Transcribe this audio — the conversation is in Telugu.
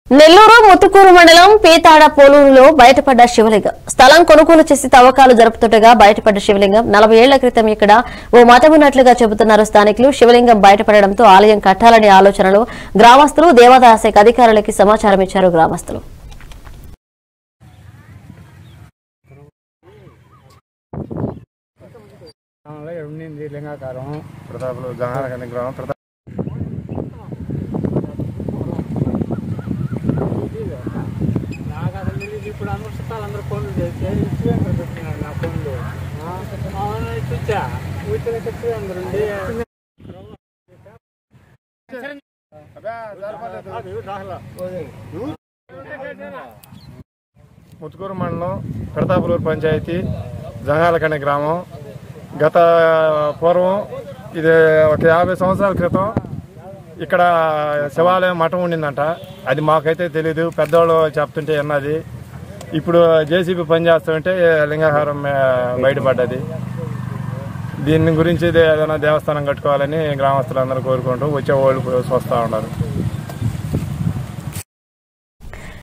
నెల్లూరు ముత్తుకూరు మండలం పీతాడ పోలూరులో బయటపడ్డ శివలింగం స్థలం కొనుగోలు చేసి తవ్వకాలు జరుపుతుండగా బయటపడ్డ శివలింగం నలభై ఏళ్ల క్రితం ఇక్కడ ఓ మతం ఉన్నట్లుగా చెబుతున్నారు స్థానికులు శివలింగం బయటపడడంతో ఆలయం కట్టాలనే ఆలోచనలో గ్రామస్తులు దేవాదాయ శాఖ అధికారులకి సమాచారం ఇచ్చారు గ్రామస్తులు అలాగే ఉండింది లింగాకారం ప్రతాపులు జంగాలకని గ్రామం ప్రతాప్ నాకు అసలు తెలియదు ఇప్పుడు అందరూ చుట్టాలు అందరూ ఫోన్లు చేస్తే ఇచ్చి పెట్టినాడు నా ఫోన్లు అవును చూచా కూర్చొని చెప్పి అందరు ముత్తుకూరు మండలం పెడతాపులూరు పంచాయతీ జంగాలకని గ్రామం గత పూర్వం ఇది ఒక యాభై సంవత్సరాల క్రితం ఇక్కడ శివాలయం మఠం ఉండిందంట అది మాకైతే తెలీదు పెద్దవాళ్ళు చెప్తుంటే విన్నది ఇప్పుడు జేసీబీ పని చేస్తుంటే లింగాహారం ఆ, బయటపడ్డది దీని గురించి ఇది ఏదైనా దేవస్థానం కట్టుకోవాలని గ్రామస్తులందరూ కోరుకుంటూ వచ్చే వాళ్ళు చూస్తూ ఉన్నారు